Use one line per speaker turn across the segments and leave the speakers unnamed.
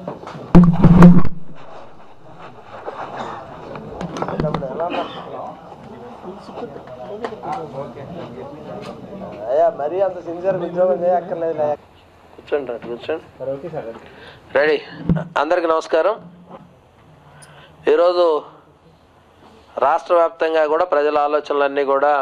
అయ్యా మరీ అంత సిన్సియర్ ఉద్యోగం చేయక్కర్లేదు కూర్చోండి రా, కూర్చోండి రెడీ అందరికి నమస్కారం ఈరోజు రాష్ట్ర వ్యాప్తంగా కూడా ప్రజల ఆలోచనలన్నీ కూడా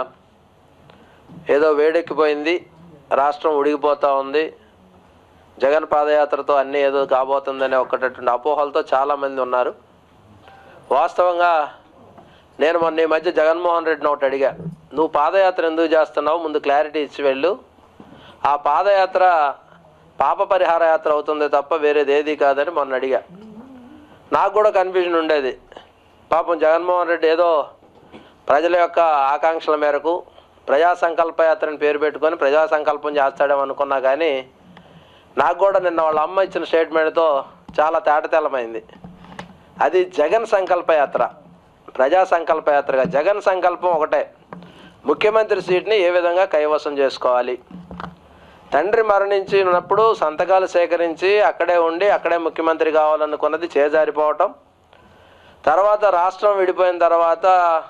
ఏదో వేడెక్కిపోయింది రాష్ట్రం ఉడిగిపోతూ ఉంది జగన్ పాదయాత్రతో అన్నీ ఏదో కాబోతుందనే ఒక్కటటువంటి అపోహలతో చాలామంది ఉన్నారు వాస్తవంగా నేను మొన్న ఈ మధ్య జగన్మోహన్ రెడ్డిని ఒకటి అడిగా నువ్వు పాదయాత్ర ఎందుకు చేస్తున్నావు ముందు క్లారిటీ ఇచ్చి వెళ్ళు ఆ పాదయాత్ర పాప పరిహార యాత్ర అవుతుంది తప్ప వేరేది ఏది కాదని మొన్న అడిగా నాకు కూడా కన్ఫ్యూజన్ ఉండేది పాపం జగన్మోహన్ రెడ్డి ఏదో ప్రజల యొక్క ఆకాంక్షల మేరకు ప్రజా సంకల్ప యాత్రని పేరు పెట్టుకొని ప్రజా సంకల్పం చేస్తాడేమో అనుకున్నా కానీ నాకు కూడా నిన్న వాళ్ళ అమ్మ ఇచ్చిన స్టేట్మెంట్తో చాలా తేటతెల్లమైంది అది జగన్ సంకల్ప యాత్ర ప్రజా సంకల్ప యాత్రగా జగన్ సంకల్పం ఒకటే ముఖ్యమంత్రి సీట్ని ఏ విధంగా కైవసం చేసుకోవాలి తండ్రి మరణించినప్పుడు సంతకాలు సేకరించి అక్కడే ఉండి అక్కడే ముఖ్యమంత్రి కావాలనుకున్నది చేజారిపోవటం తర్వాత రాష్ట్రం విడిపోయిన తర్వాత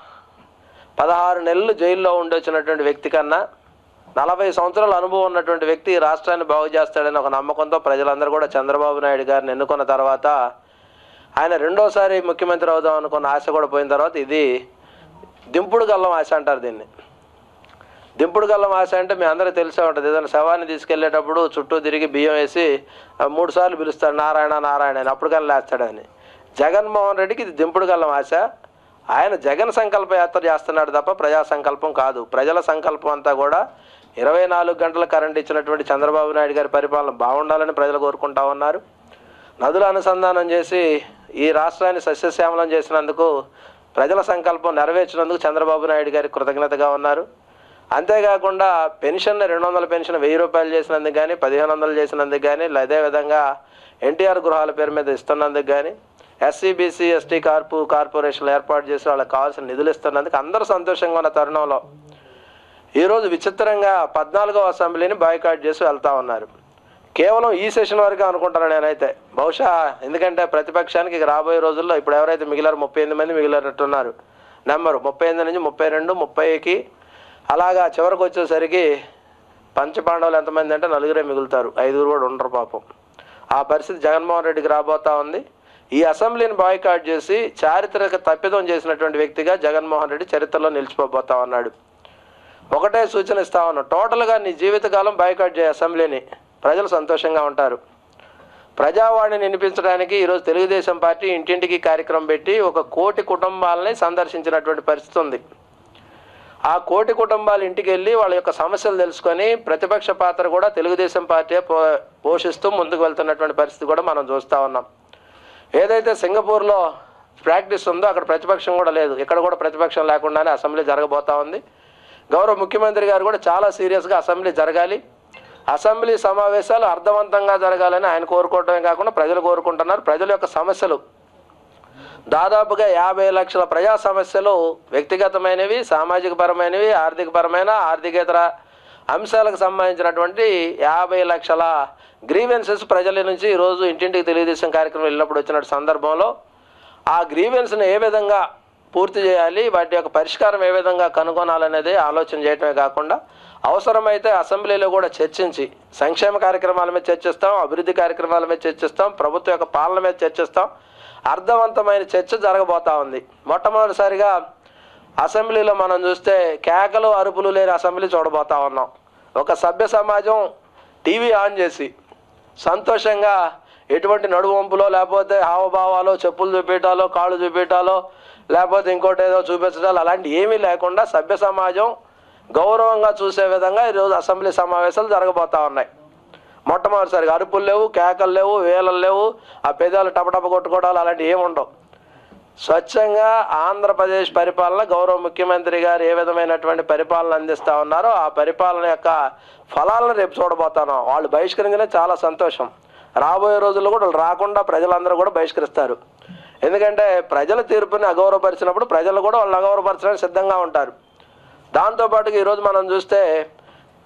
పదహారు నెలలు జైల్లో ఉండొచ్చినటువంటి వ్యక్తి కన్నా నలభై సంవత్సరాల అనుభవం ఉన్నటువంటి వ్యక్తి ఈ రాష్ట్రాన్ని బాగు చేస్తాడని ఒక నమ్మకంతో ప్రజలందరూ కూడా చంద్రబాబు నాయుడు గారిని ఎన్నుకున్న తర్వాత ఆయన రెండోసారి ముఖ్యమంత్రి అవుదాం అనుకున్న ఆశ కూడా పోయిన తర్వాత ఇది దింపుడు గల్లం ఆశ అంటారు దీన్ని దింపుడు గల్లం ఆశ అంటే మీ అందరికీ తెలిసే ఉంటుంది ఏదైనా శవాన్ని తీసుకెళ్లేటప్పుడు చుట్టూ తిరిగి బియ్యం వేసి ఆ, మూడు సార్లు పిలుస్తాడు నారాయణ నారాయణ అని అప్పుడు కానీ లేస్తాడని జగన్మోహన్ రెడ్డికి ఇది దింపుడు గల్లం ఆశ ఆయన జగన్ సంకల్ప యాత్ర చేస్తున్నాడు తప్ప ప్రజా సంకల్పం కాదు ప్రజల సంకల్పం అంతా కూడా ఇరవై నాలుగు గంటల కరెంట్ ఇచ్చినటువంటి చంద్రబాబు నాయుడు గారి పరిపాలన బాగుండాలని ప్రజలు కోరుకుంటా ఉన్నారు నదుల అనుసంధానం చేసి ఈ రాష్ట్రాన్ని సస్యశ్యామలం చేసినందుకు ప్రజల సంకల్పం నెరవేర్చినందుకు చంద్రబాబు నాయుడు గారికి కృతజ్ఞతగా ఉన్నారు అంతేకాకుండా పెన్షన్ రెండు వందల పెన్షన్ వెయ్యి రూపాయలు చేసినందుకు కానీ పదిహేను వందలు చేసినందుకు కానీ అదేవిధంగా ఎన్టీఆర్ గృహాల పేరు మీద ఇస్తున్నందుకు కానీ ఎస్సీ బీసీ ఎస్టీ కార్పు కార్పొరేషన్లు ఏర్పాటు చేసి వాళ్ళకి కావాల్సిన నిధులు ఇస్తున్నందుకు అందరూ సంతోషంగా ఉన్న తరుణంలో ఈరోజు విచిత్రంగా పద్నాలుగో అసెంబ్లీని బాయ్కాట్ చేసి వెళ్తా ఉన్నారు కేవలం ఈ సెషన్ వరకు అనుకుంటాను నేనైతే బహుశా ఎందుకంటే ప్రతిపక్షానికి ఇక రాబోయే రోజుల్లో ఇప్పుడు ఎవరైతే మిగిలారు ముప్పై ఎనిమిది మంది మిగిలినట్టున్నారు నెంబరు ముప్పై ఎనిమిది నుంచి ముప్పై రెండు ముప్పైకి అలాగా చివరికి వచ్చేసరికి పంచపాండవులు ఎంతమంది అంటే నలుగురే మిగులుతారు ఐదుగురు కూడా ఉండరు పాపం ఆ పరిస్థితి జగన్మోహన్ రెడ్డికి రాబోతా ఉంది ఈ అసెంబ్లీని బాయ్కాట్ చేసి చారిత్రక తప్పిదం చేసినటువంటి వ్యక్తిగా జగన్మోహన్ రెడ్డి చరిత్రలో నిలిచిపోబోతా ఉన్నాడు ఒకటే సూచన ఇస్తా ఉన్నా టోటల్గా నీ జీవితకాలం బాయ్కాట్ చేయ అసెంబ్లీని ప్రజలు సంతోషంగా ఉంటారు ప్రజావాణిని వినిపించడానికి ఈరోజు తెలుగుదేశం పార్టీ ఇంటింటికి కార్యక్రమం పెట్టి ఒక కోటి కుటుంబాలని సందర్శించినటువంటి పరిస్థితి ఉంది ఆ కోటి కుటుంబాల ఇంటికి వెళ్ళి వాళ్ళ యొక్క సమస్యలు తెలుసుకొని ప్రతిపక్ష పాత్ర కూడా తెలుగుదేశం పార్టీ పో పోషిస్తూ ముందుకు వెళ్తున్నటువంటి పరిస్థితి కూడా మనం చూస్తూ ఉన్నాం ఏదైతే సింగపూర్లో ప్రాక్టీస్ ఉందో అక్కడ ప్రతిపక్షం కూడా లేదు ఇక్కడ కూడా ప్రతిపక్షం లేకుండానే అసెంబ్లీ జరగబోతా ఉంది గౌరవ ముఖ్యమంత్రి గారు కూడా చాలా సీరియస్గా అసెంబ్లీ జరగాలి అసెంబ్లీ సమావేశాలు అర్థవంతంగా జరగాలని ఆయన కోరుకోవడమే కాకుండా ప్రజలు కోరుకుంటున్నారు ప్రజల యొక్క సమస్యలు దాదాపుగా యాభై లక్షల ప్రజా సమస్యలు వ్యక్తిగతమైనవి సామాజిక పరమైనవి ఆర్థిక పరమైన ఆర్థికేతర అంశాలకు సంబంధించినటువంటి యాభై లక్షల గ్రీవెన్సెస్ ప్రజల నుంచి ఈరోజు ఇంటింటికి తెలుగుదేశం కార్యక్రమం వెళ్ళినప్పుడు వచ్చిన సందర్భంలో ఆ గ్రీవెన్స్ని ఏ విధంగా పూర్తి చేయాలి వాటి యొక్క పరిష్కారం ఏ విధంగా కనుగొనాలనేది ఆలోచన చేయటమే కాకుండా అవసరమైతే అసెంబ్లీలో కూడా చర్చించి సంక్షేమ కార్యక్రమాల మీద చర్చిస్తాం అభివృద్ధి కార్యక్రమాల మీద చర్చిస్తాం ప్రభుత్వం యొక్క పాలన మీద చర్చిస్తాం అర్థవంతమైన చర్చ జరగబోతా ఉంది మొట్టమొదటిసారిగా అసెంబ్లీలో మనం చూస్తే కేకలు అరుపులు లేని అసెంబ్లీ చూడబోతా ఉన్నాం ఒక సభ్య సమాజం టీవీ ఆన్ చేసి సంతోషంగా ఎటువంటి నడువంపులో లేకపోతే హావభావాలు చెప్పులు చూపించాలో కాళ్ళు చూపించాలో లేకపోతే ఇంకోటి ఏదో చూపించడాలు అలాంటి ఏమీ లేకుండా సభ్య సమాజం గౌరవంగా చూసే విధంగా ఈరోజు అసెంబ్లీ సమావేశాలు జరగబోతా ఉన్నాయి మొట్టమొదటిసారిగా అరుపులు లేవు కేకలు లేవు వేలలు లేవు ఆ పెదాలు టపటప కొట్టుకోవడాలు అలాంటివి ఏమి ఉండవు స్వచ్ఛంగా ఆంధ్రప్రదేశ్ పరిపాలన గౌరవ ముఖ్యమంత్రి గారు ఏ విధమైనటువంటి పరిపాలన అందిస్తూ ఉన్నారో ఆ పరిపాలన యొక్క ఫలాలను రేపు చూడబోతాను వాళ్ళు బహిష్కరించడం చాలా సంతోషం రాబోయే రోజుల్లో కూడా వాళ్ళు రాకుండా ప్రజలందరూ కూడా బహిష్కరిస్తారు ఎందుకంటే ప్రజల తీర్పుని అగౌరవపరిచినప్పుడు ప్రజలు కూడా వాళ్ళు అగౌరవపరచడానికి సిద్ధంగా ఉంటారు దాంతోపాటుగా ఈరోజు మనం చూస్తే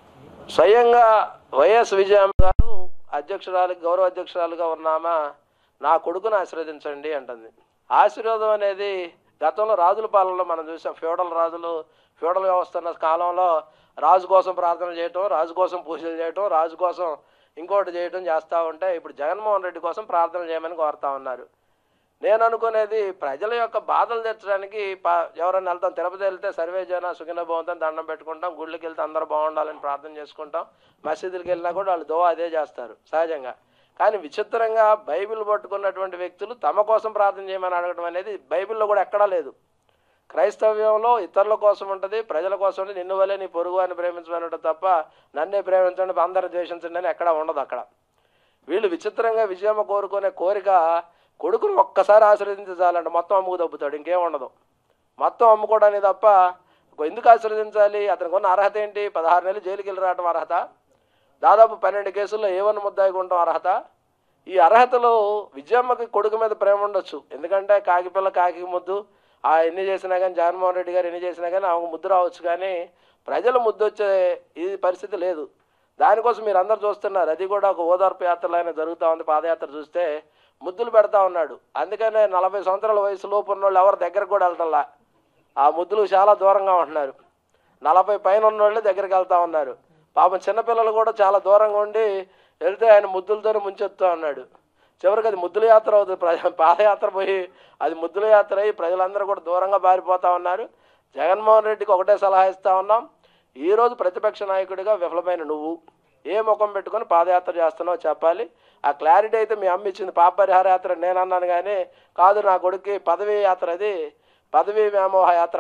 స్వయంగా వైఎస్ విజయమ్మ గారు అధ్యక్షురాలు గౌరవ అధ్యక్షురాలుగా ఉన్నామా నా కొడుకును ఆశీర్వదించండి అంటుంది ఆశీర్వాదం అనేది గతంలో రాజుల పాలనలో మనం చూసాం ఫ్యూడల్ రాజులు ఫ్యూడల్ వ్యవస్థ ఉన్న కాలంలో రాజు కోసం ప్రార్థన చేయటం రాజు కోసం పూజలు చేయటం రాజు కోసం ఇంకోటి చేయటం చేస్తూ ఉంటే ఇప్పుడు జగన్మోహన్ రెడ్డి కోసం ప్రార్థన చేయమని కోరుతా ఉన్నారు నేను అనుకునేది ప్రజల యొక్క బాధలు తీర్చడానికి పా- ఎవరైనా వెళ్తాం తిరుపతి వెళ్తే సర్వే జన సుఖిన భవంతం దండం పెట్టుకుంటాం గుళ్ళకి వెళ్తే అందరూ బాగుండాలని ప్రార్థన చేసుకుంటాం మసీదులకు వెళ్ళినా కూడా వాళ్ళు దో అదే చేస్తారు సహజంగా కానీ విచిత్రంగా బైబిల్ పట్టుకున్నటువంటి వ్యక్తులు తమ కోసం ప్రార్థన చేయమని అడగడం అనేది బైబిల్లో కూడా ఎక్కడా లేదు క్రైస్తవ్యంలో ఇతరుల కోసం ఉంటుంది ప్రజల కోసం ఉంటుంది నిన్ను వల్లే నీ పొరుగు అని ప్రేమించమని ఉంటుంది తప్ప నన్నే ప్రేమించండి అందరిని ద్వేషించండి అని ఎక్కడా ఉండదు అక్కడ వీళ్ళు విచిత్రంగా విజయమ్మ కోరుకునే కోరిక కొడుకును ఒక్కసారి ఆశీర్వదించి చాలండి మొత్తం అమ్ముకు తప్పుతాడు ఇంకేం ఉండదు మొత్తం అమ్ముకోవడానికి తప్ప ఎందుకు ఆశీర్వదించాలి అతనికి ఉన్న అర్హత ఏంటి పదహారు నెలలు జైలుకి వెళ్ళి రావడం అర్హత దాదాపు పన్నెండు కేసుల్లో ఏవన్ ముద్దాయిగా ఉండటం అర్హత ఈ అర్హతలో విజయమ్మకి కొడుకు మీద ప్రేమ ఉండొచ్చు ఎందుకంటే కాకి పిల్ల కాకి ముద్దు ఆ ఎన్ని చేసినా కానీ జగన్మోహన్ రెడ్డి గారు ఎన్ని చేసినా కానీ ఆమెకు ముద్దు రావచ్చు కానీ ప్రజల ముద్దు వచ్చే ఈ పరిస్థితి లేదు దానికోసం మీరు అందరు చూస్తున్నారు అది కూడా ఒక ఓదార్పు యాత్రలైనా జరుగుతూ ఉంది పాదయాత్ర చూస్తే ముద్దులు పెడతా ఉన్నాడు అందుకనే నలభై సంవత్సరాల వయసు లోపు ఉన్న వాళ్ళు ఎవరు దగ్గరకు కూడా వెళ్తల్లా ఆ ముద్దులు చాలా దూరంగా ఉంటున్నారు నలభై పైన ఉన్నోళ్ళు దగ్గరికి వెళ్తా ఉన్నారు పాపం చిన్నపిల్లలు కూడా చాలా దూరంగా ఉండి వెళ్తే ఆయన ముద్దులతోనే ముంచెత్తా ఉన్నాడు చివరికి అది ముద్దుల యాత్ర అవుతుంది ప్రజ పాదయాత్ర పోయి అది ముద్దుల యాత్ర అయ్యి ప్రజలందరూ కూడా దూరంగా పారిపోతా ఉన్నారు జగన్మోహన్ రెడ్డికి ఒకటే సలహా ఇస్తా ఉన్నాం ఈరోజు ప్రతిపక్ష నాయకుడిగా విఫలమైన నువ్వు ఏ ముఖం పెట్టుకొని పాదయాత్ర చేస్తున్నావు చెప్పాలి ఆ క్లారిటీ అయితే మీ అమ్మ ఇచ్చింది పాప పరిహార యాత్ర నేను అన్నాను కానీ కాదు నా కొడుక్కి పదవీ యాత్ర అది పదవీ వ్యామోహ యాత్ర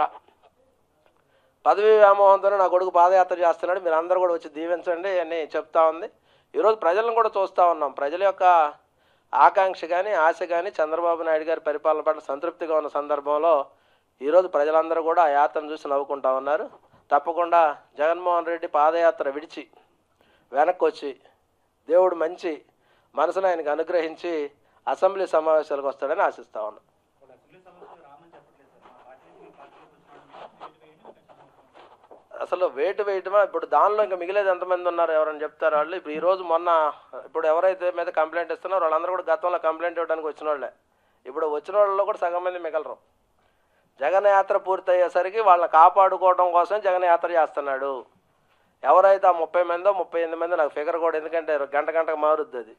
పదవీ వ్యామోహంతోనే నా కొడుకు పాదయాత్ర చేస్తున్నాడు మీరు అందరూ కూడా వచ్చి దీవించండి అని చెప్తా ఉంది ఈరోజు ప్రజలను కూడా చూస్తూ ఉన్నాం ప్రజల యొక్క ఆకాంక్ష కానీ ఆశ కానీ చంద్రబాబు నాయుడు గారి పరిపాలన పట్ల సంతృప్తిగా ఉన్న సందర్భంలో ఈరోజు ప్రజలందరూ కూడా ఆ యాత్రను చూసి నవ్వుకుంటా ఉన్నారు తప్పకుండా జగన్మోహన్ రెడ్డి పాదయాత్ర విడిచి వెనక్కి వచ్చి దేవుడు మంచి మనసును ఆయనకు అనుగ్రహించి అసెంబ్లీ సమావేశాలకు వస్తాడని ఆశిస్తా ఉన్నాం
ఇప్పుడు అసెంబ్లీ సమస్యలు రామని చెప్పట్లేదు సార్ మా పార్టీ నుంచి మీ పార్టీలోకి వచ్చిన
అసలు వెయిట్ వేయటమా ఇప్పుడు దానిలో ఇంకా మిగిలేదు ఎంతమంది ఉన్నారు ఎవరైనా చెప్తారు వాళ్ళు ఇప్పుడు ఈ రోజు మొన్న ఇప్పుడు ఎవరైతే మీద కంప్లైంట్ ఇస్తున్నారో వాళ్ళందరూ కూడా గతంలో కంప్లైంట్ ఇవ్వడానికి వచ్చిన వాళ్ళే ఇప్పుడు వచ్చిన వాళ్ళలో కూడా సగం మంది మిగలరు జగన్ యాత్ర పూర్తయ్యేసరికి వాళ్ళని కాపాడుకోవడం కోసం జగన్ యాత్ర చేస్తున్నాడు ఎవరైతే ఆ ముప్పై మందో ముప్పై ఎనిమిది మంది నాకు ఫిగర్ కూడా ఎందుకంటే గంట గంటకు మారుద్ది అది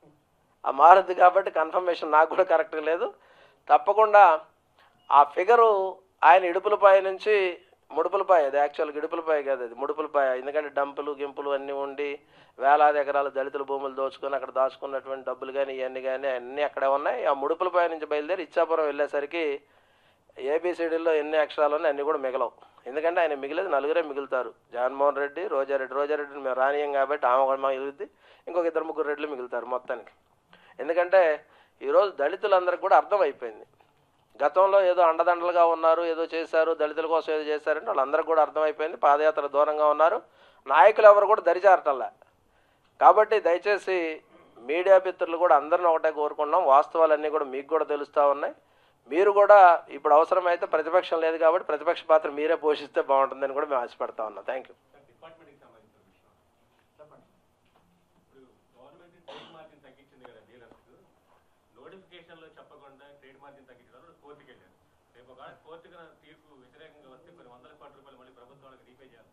ఆ మారుద్ది కాబట్టి కన్ఫర్మేషన్ నాకు కూడా కరెక్ట్గా లేదు తప్పకుండా ఆ ఫిగరు ఆయన ఇడుపులపాయ నుంచి ముడుపులపాయ అది యాక్చువల్గా ఇడుపులపాయ కాదు అది ముడుపులపాయ ఎందుకంటే డంపులు గింపులు అన్నీ ఉండి వేలాది ఎకరాల దళితుల భూములు దోచుకొని అక్కడ దాచుకున్నటువంటి డబ్బులు కానీ ఇవన్నీ కానీ అన్నీ అక్కడే ఉన్నాయి ఆ ముడుపులపాయ నుంచి బయలుదేరి ఇచ్చాపురం వెళ్ళేసరికి ఏబిసిడీలో ఎన్ని అక్షరాలు ఉన్నాయి అన్నీ కూడా మిగలవు ఎందుకంటే ఆయన మిగిలేదు నలుగురే మిగులుతారు జగన్మోహన్ రెడ్డి రోజారెడ్డి రోజారెడ్డిని మేము రానియం కాబట్టి ఆమె కూడా మిగులుద్ది ఇంకొక ఇద్దరు ముగ్గురు రెడ్లు మిగులుతారు మొత్తానికి ఎందుకంటే ఈరోజు దళితులందరికీ కూడా అర్థమైపోయింది గతంలో ఏదో అండదండలుగా ఉన్నారు ఏదో చేశారు దళితుల కోసం ఏదో చేశారంటే వాళ్ళందరికీ కూడా అర్థమైపోయింది పాదయాత్ర దూరంగా ఉన్నారు నాయకులు ఎవరు కూడా దరిచారటల్లా కాబట్టి దయచేసి మీడియా మిత్రులు కూడా అందరిని ఒకటే కోరుకున్నాం వాస్తవాలన్నీ కూడా మీకు కూడా తెలుస్తూ ఉన్నాయి మీరు కూడా ఇప్పుడు అవసరమైతే ప్రతిపక్షం లేదు కాబట్టి ప్రతిపక్ష పాత్ర మీరే పోషిస్తే బాగుంటుందని కూడా మేము ఆశపడతా ఉన్నాం థ్యాంక్ యూ
సార్ డిపార్ట్మెంట్కి సంబంధించిన విషయం చెప్పండి ఇప్పుడు గవర్నమెంట్ ట్రేడ్ మార్జిన్ తగ్గించింది కదా డీలర్స్ నోటిఫికేషన్లో చెప్పకుండా ట్రేడ్ మార్జిన్ తగ్గించడం కోర్టుకి వెళ్ళారు రేపు ఒక కోర్టుకు తీర్పు వ్యతిరేకంగా వస్తే కొన్ని వందల కోట్ల రూపాయలు మళ్ళీ ప్రభుత్వానికి రీపే చేయాలి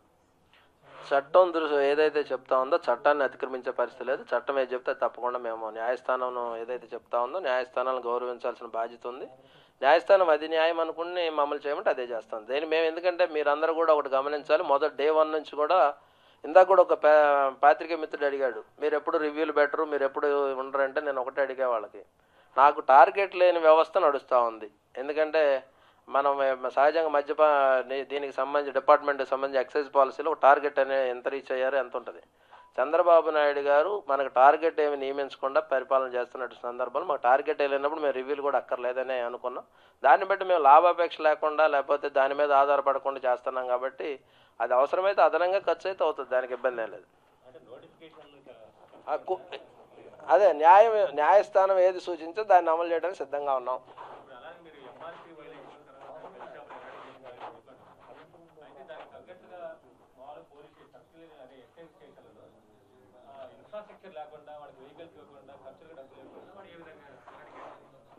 చట్టం దృష్టి ఏదైతే చెప్తా ఉందో చట్టాన్ని అతిక్రమించే పరిస్థితి లేదు చట్టం ఏది చెప్తే తప్పకుండా మేము న్యాయస్థానం ఏదైతే చెప్తా ఉందో న్యాయస్థానాలను గౌరవించాల్సిన బాధ్యత ఉంది న్యాయస్థానం అది న్యాయం అనుకుని మమ్మల్ని చేయమంటే అదే చేస్తాం దేని మేము ఎందుకంటే మీరందరూ కూడా ఒకటి గమనించాలి మొదటి డే వన్ నుంచి కూడా ఇందాక కూడా ఒక పా- పాత్రికేయ మిత్రుడు అడిగాడు మీరు ఎప్పుడు రివ్యూలు బెటరు మీరు ఎప్పుడు ఉండరంటే నేను ఒకటే అడిగా వాళ్ళకి నాకు టార్గెట్ లేని వ్యవస్థ నడుస్తూ ఉంది ఎందుకంటే మనం ఏ- సహజంగా మద్యపా ని- దీనికి సంబంధించి డిపార్ట్మెంట్కి సంబంధించి ఎక్సైజ్ పాలసీలో ఒక టార్గెట్ అనే ఎంత రీచ్ అయ్యారో ఎంత ఉంటుంది చంద్రబాబు నాయుడు గారు మనకు టార్గెట్ ఏమి నియమించకుండా పరిపాలన చేస్తున్నట్టు సందర్భంలో మాకు టార్గెట్ వెళ్ళినప్పుడు మేము రివ్యూలు కూడా అక్కర్లేదని అనుకున్నాం దాన్ని బట్టి మేము లాభాపేక్ష లేకుండా లేకపోతే దాని మీద ఆధారపడకుండా చేస్తున్నాం కాబట్టి అది అవసరమైతే అదనంగా ఖర్చు అయితే అవుతుంది దానికి ఇబ్బంది ఏం లేదు
అంటే నోటిఫికేషన్లు
ఆ కు- అదే న్యాయం న్యాయస్థానం ఏది సూచించో దాన్ని అమలు చేయడానికి సిద్ధంగా ఉన్నాం
ఇప్పుడు అలాగే మీరు ఎంఆర్పీ వైలేషన్ తర్వాత బెల్ట్ షాపులు ఎలాంటి చేశారు చెప్పండి. అయితే దానికి తగ్గట్టుగా మామూలు పోలీస్ స్టేషన్ అదే ఎక్సైజ్ స్టేషన్లలో ఇన్ఫ్రాస్ట్రక్చర్ లేకుండా వాళ్ళకి వెహికల్స్ ఇవ్వకుండా ఖర్చులు డబ్బులు ఇవ్వకుండా వాడు ఏ విధంగా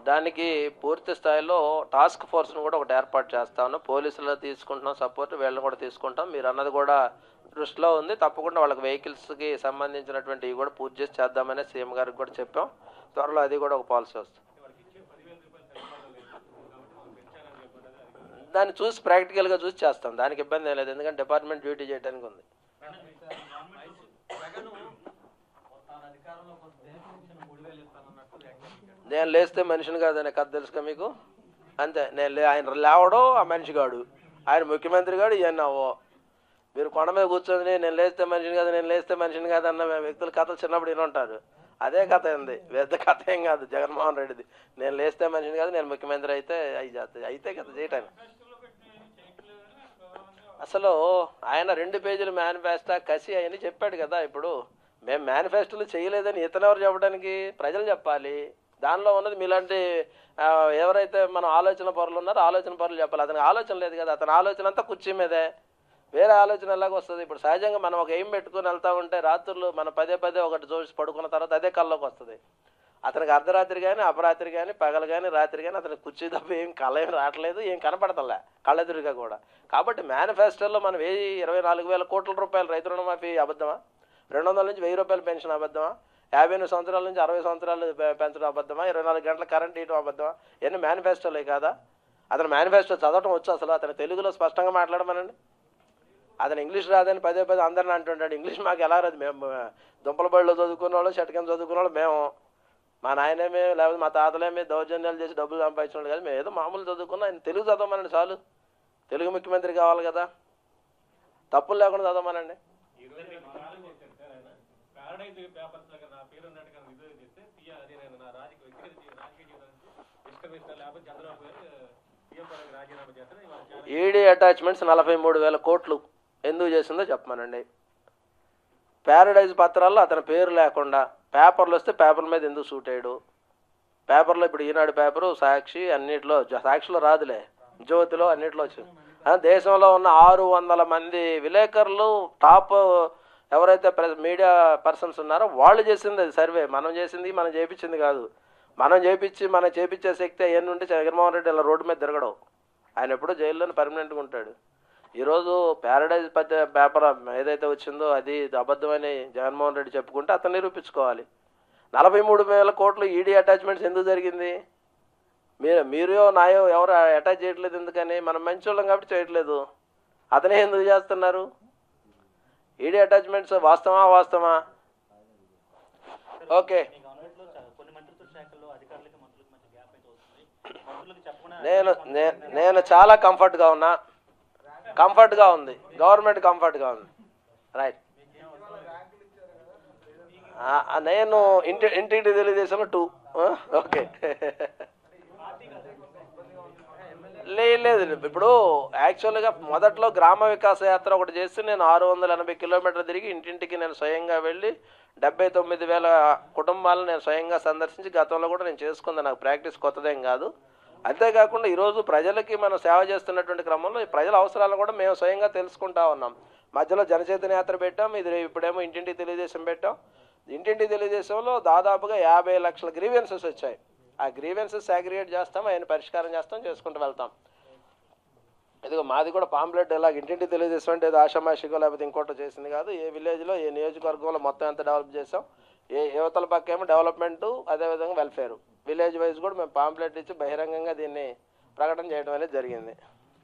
దానికి పూర్తి స్థాయిలో టాస్క్ ఫోర్స్ను కూడా ఒకటి ఏర్పాటు చేస్తాను పోలీసులు తీసుకుంటున్నాం సపోర్ట్ వీళ్ళని కూడా తీసుకుంటాం మీరు అన్నది కూడా దృష్టిలో ఉంది తప్పకుండా వాళ్ళకి వెహికల్స్కి సంబంధించినటువంటి ఇవి కూడా పూర్తి చేసి చేద్దామని సీఎం గారికి కూడా చెప్పాం త్వరలో అది కూడా ఒక పాలసీ వస్తుంది
వాళ్ళకి ఇచ్చే పదివేల రూపాయలు సరిపోవడం లేదు కాబట్టి మనం పెంచాలని చెప్పారు అది
దాన్ని చూసి ప్రాక్టికల్గా చూసి చేస్తాం దానికి ఇబ్బంది ఏం లేదు ఎందుకంటే డిపార్ట్మెంట్ డ్యూటీ చేయడానికి ఉంది
జగన్ తాను అధికారంలోకి వస్తే పెన్షన్ మూడు వేలు ఇస్తానన్నట్టు వ్యాఖ్యానించాడు
నేను లేస్తే మనిషిని కాదనే కథ తెలుసుగా మీకు అంతే నేను లే ఆయన లేవడం ఆ మనిషి కాడు ఆయన ముఖ్యమంత్రి కాడు ఈయన అవ్వో మీరు కొండ మీద కూర్చొని నేను లేస్తే మనిషిని కాదు నేను లేస్తే మనిషిని కాదు అన్న వ్యక్తుల కథలు చిన్నప్పుడు విని ఉంటారు అదే కథ ఉంది పెద్ద కథ ఏం కాదు జగన్మోహన్ రెడ్డిది నేను లేస్తే మనిషిని కాదు నేను ముఖ్యమంత్రి అయితే అయి చేస్తుంది అయితే కథ చేయటానికి అసలు ఆయన రెండు పేజీల మేనిఫెస్టో కసి అని చెప్పాడు కదా ఇప్పుడు మేము మేనిఫెస్టోలు చేయలేదని ఇతనెవరు చెప్పడానికి ప్రజలు చెప్పాలి దానిలో ఉన్నది మీలాంటి ఆ, ఎవరైతే మన ఆలోచన పరులు ఉన్నారో ఆలోచన పరులు చెప్పాలి అతనికి ఆలోచన లేదు కదా అతని ఆలోచన అంతా కుర్చీ మీదే వేరే ఆలోచన ఎలాగ వస్తుంది ఇప్పుడు సహజంగా మనం ఒక ఎయిమ్ పెట్టుకుని వెళ్తా ఉంటే రాత్రులు మన పదే పదే ఒకటి చూసి పడుకున్న తర్వాత అదే కల్లోకి వస్తుంది అతనికి అర్ధరాత్రి కానీ అపరాత్రి కానీ పగలు కానీ రాత్రి కానీ అతనికి కుర్చీ తప్ప ఏం కళ ఏం రావట్లేదు ఏం కనపడతలే కళ్ళెదురుగా కూడా కాబట్టి మేనిఫెస్టోలో మనం వెయ్యి ఇరవై నాలుగు వేల కోట్ల రూపాయలు రైతు రుణమాఫీ అబద్ధమా రెండు వందల నుంచి వెయ్యి రూపాయలు పెన్షన్ అబద్ధమా యాభై ఎనిమిది సంవత్సరాల నుంచి అరవై సంవత్సరాలు పె- పెంచడం అబద్ధమా ఇరవై నాలుగు గంటల కరెంట్ ఇవ్వడం అబద్ధమా ఇవన్నీ మేనిఫెస్టోలే కాదా అతను మేనిఫెస్టో చదవటం వచ్చు అసలు అతను తెలుగులో స్పష్టంగా మాట్లాడమనండి అతను ఇంగ్లీష్ రాదని పదే పదే అందరిని అంటుంటాడు ఇంగ్లీష్ మాకు ఎలా రాదు మేము దుంపల బడిలో చదువుకున్న వాళ్ళు షట్కం చదువుకున్న వాళ్ళు మేము మా నాయనేమే లేకపోతే మా తాతలేమే దౌర్జన్యాలు చేసి డబ్బులు సంపాదించిన వాళ్ళు కాదు మేము ఏదో మామూలు చదువుకున్నా ఆయన తెలుగు చదవమనండి చాలు తెలుగు ముఖ్యమంత్రి కావాలి కదా తప్పులు లేకుండా చదవమనండి
ఈ రోజు మీకు ఛాలెంజ్ చేశారు సార్ ఆయన ప్యారడైజ్ పేపర్స్ దగ్గర నా పేరు ఉన్నట్టుగా రిజర్వ్ చేస్తే తీయ అది నేను నా రాజకీయ వ్యక్తిగత జీ- రాజకీయ జీవితానికి ఇష్టం ఇష్టం లేకపోతే చంద్రబాబు గారు సీఎం పదవికి రాజీనామా చేస్తారు ఇవాళ ఛాలెంజ్
ఈడీ అటాచ్మెంట్స్ నలభై మూడు వేల కోట్లు ఎందుకు చేసిందో చెప్పమనండి ప్యారడైజ్ పత్రాల్లో అతని పేరు లేకుండా పేపర్లు వస్తే పేపర్ మీద ఎందుకు సూట్ అయ్యాడు పేపర్లో ఇప్పుడు ఈనాడు పేపరు సాక్షి అన్నిట్లో జ- సాక్షిలో రాదులే జ్యోతిలో అన్నిట్లో వచ్చింది ఆ, దేశంలో ఉన్న ఆరు వందల మంది విలేకరులు టాప్ ఎవరైతే ప్రెస్ మీడియా పర్సన్స్ ఉన్నారో వాళ్ళు చేసింది అది సర్వే మనం చేసింది మనం చేపించింది కాదు మనం చేపించి మనం చేపించే శక్తి అవన్నీ ఉంటే జగన్మోహన్ రెడ్డి ఇలా రోడ్డు మీద తిరగడం ఆయన ఎప్పుడూ జైల్లోనే పర్మనెంట్గా ఉంటాడు ఈరోజు ప్యారడైజ్ పత్ర పేపర్ ఏదైతే వచ్చిందో అది అబద్ధమని జగన్మోహన్ రెడ్డి చెప్పుకుంటే అతను నిరూపించుకోవాలి నలభై మూడు వేల కోట్లు ఈడీ అటాచ్మెంట్స్ ఎందుకు జరిగింది మీరు మీరో నాయో ఎవరు అటాచ్ చేయట్లేదు ఎందుకని మనం మంచోళ్ళం కాబట్టి చేయట్లేదు అతనే ఎందుకు చేస్తున్నారు ఈడీ అటాచ్మెంట్స్ వాస్తవా వాస్తవా ఓకే
మీ గవర్నమెంట్లో చా- కొన్ని మంత్రిత్వ శాఖల్లో అధికారులకి మంత్రులకి మధ్య గ్యాప్ అయితే వస్తుంది మంత్రులకి చెప్పకుండా
నేను నే- నేను చాలా కంఫర్ట్గా ఉన్నా కంఫర్ట్గా ఉంది గవర్నమెంట్ కంఫర్ట్గా ఉంది రైట్ ఆ, ఆ, నేను ఇంటి ఇంటికి తెలుగుదేశంలో టూ ఓకే లేదు లేదు ఇప్పుడు యాక్చువల్గా మొదట్లో గ్రామ వికాస యాత్ర ఒకటి చేస్తే నేను ఆరు వందల ఎనభై కిలోమీటర్లు తిరిగి ఇంటింటికి నేను స్వయంగా వెళ్ళి డెబ్బై తొమ్మిది వేల కుటుంబాలను నేను స్వయంగా సందర్శించి గతంలో కూడా నేను చేసుకుంది నాకు ప్రాక్టీస్ కొత్తదేం కాదు అంతేకాకుండా ఈరోజు ప్రజలకి మనం సేవ చేస్తున్నటువంటి క్రమంలో ఈ ప్రజల అవసరాలను కూడా మేము స్వయంగా తెలుసుకుంటా ఉన్నాం మధ్యలో జనచైతన్య యాత్ర పెట్టాం ఇది ఇప్పుడేమో ఇంటింటి తెలుగుదేశం పెట్టాం ఇంటింటి తెలుగుదేశంలో దాదాపుగా యాభై లక్షల గ్రీవెన్సెస్ వచ్చాయి ఆ గ్రీవెన్సెస్ సాగ్రిగేట్ చేస్తాం ఆయన పరిష్కారం చేస్తాం చేసుకుంటూ వెళ్తాం ఇదిగో మాది కూడా పాంప్లెట్ ఇలా ఇంటింటి తెలుగుదేశం అంటే ఏదో ఆషామాషికో లేకపోతే ఇంకోటో చేసింది కాదు ఏ విలేజ్లో ఏ నియోజకవర్గంలో మొత్తం ఎంత డెవలప్ చేసాం ఏ యువతల పక్క ఏమో డెవలప్మెంటు అదేవిధంగా వెల్ఫేర్ విలేజ్ వైజ్ కూడా మేము పాంప్లెట్ ఇచ్చి బహిరంగంగా దీన్ని ప్రకటన చేయడం అనేది జరిగింది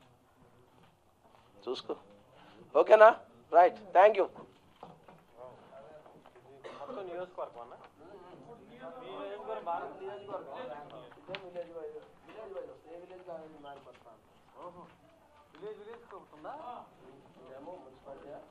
చూసుకో ఓకేనా రైట్ థ్యాంక్ యూ
మొత్తం నియోజకవర్గం అన్న మీ నియోజకవర్గం భారత నియోజకవర్గం విలేజ్ విలేజ్ ఉంటుందా